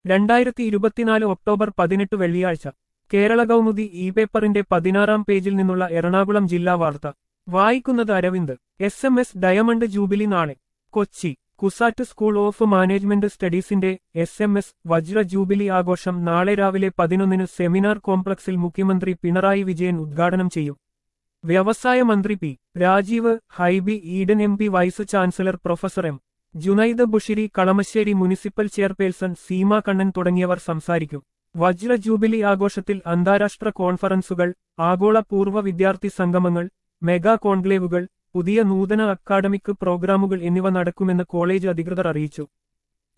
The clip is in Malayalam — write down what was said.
രണ്ടായിരത്തി ഇരുപത്തിനാല് ഒക്ടോബർ പതിനെട്ട് വെള്ളിയാഴ്ച കേരള കൗമുദി ഇ പേപ്പറിന്റെ പതിനാറാം പേജിൽ നിന്നുള്ള എറണാകുളം ജില്ലാ വാർത്ത വായിക്കുന്നത് Aravind S M S diamond jubilee നാളെ Kochi CUSAT school of management സ്റ്റഡീസിന്റെ എസ് എം എസ് വജ്ര ജൂബിലി ആഘോഷം നാളെ രാവിലെ പതിനൊന്നിന് സെമിനാർ കോംപ്ലക്സിൽ മുഖ്യമന്ത്രി പിണറായി വിജയൻ ഉദ്ഘാടനം ചെയ്യും വ്യവസായ മന്ത്രി P Rajeev Hibi Eden M P vice chancellor professor M Junaid Bushiri Kalamassery municipal chairperson Seema Kannan തുടങ്ങിയവർ സംസാരിക്കും വജ്ര ജൂബിലി ആഘോഷത്തിൽ അന്താരാഷ്ട്ര കോൺഫറൻസുകൾ ആഗോള പൂർവ്വ വിദ്യാർത്ഥി സംഗമങ്ങൾ മെഗാ കോൺക്ലേവുകൾ പുതിയ നൂതന അക്കാഡമിക് പ്രോഗ്രാമുകൾ എന്നിവ നടക്കുമെന്ന് കോളേജ് അധികൃതർ അറിയിച്ചു